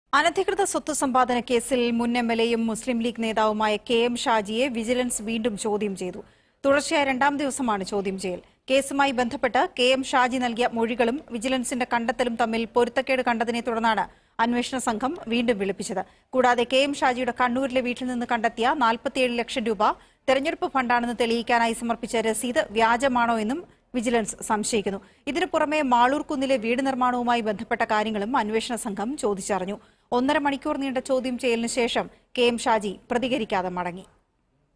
അനധികൃത സ്വത്ത് സമ്പാദന കേസിൽ മുൻ എം എൽ എയും മുസ്ലിം ലീഗ് നേതാവുമായ കെ എം ഷാജിയെ വിജിലൻസ് വീണ്ടും ചോദ്യം ചെയ്തു തുടർച്ചയായ രണ്ടാം ദിവസമാണ് ചോദ്യം ചെയ്യൽ കേസുമായി ബന്ധപ്പെട്ട് കെ എം ഷാജി നൽകിയ മൊഴികളും വിജിലൻസിന്റെ കണ്ടെത്തലും തമ്മിൽ പൊരുത്തക്കേട് കണ്ടതിനെ തുടർന്നാണ് അന്വേഷണ സംഘം വീണ്ടും വിളിപ്പിച്ചത് കൂടാതെ കെ എം ഷാജിയുടെ കണ്ണൂരിലെ വീട്ടിൽ നിന്ന് കണ്ടെത്തിയ നാൽപ്പത്തിയേഴ് ലക്ഷം രൂപ തെരഞ്ഞെടുപ്പ് ഫണ്ടാണെന്ന് തെളിയിക്കാനായി സമർപ്പിച്ച രസീത് വ്യാജമാണോ എന്നും വിജിലൻസ് സംശയിക്കുന്നു ഇതിനു പുറമെ മാളൂർ കുന്നിലെ വീട് നിർമ്മാണവുമായി ബന്ധപ്പെട്ട കാര്യങ്ങളും അന്വേഷണ സംഘം ചോദിച്ചറിഞ്ഞു ഒന്നര മണിക്കൂർ നീണ്ട ചോദ്യം ചെയ്യലിന് ശേഷം കെ എം ഷാജി പ്രതികരിക്കാതെ മടങ്ങി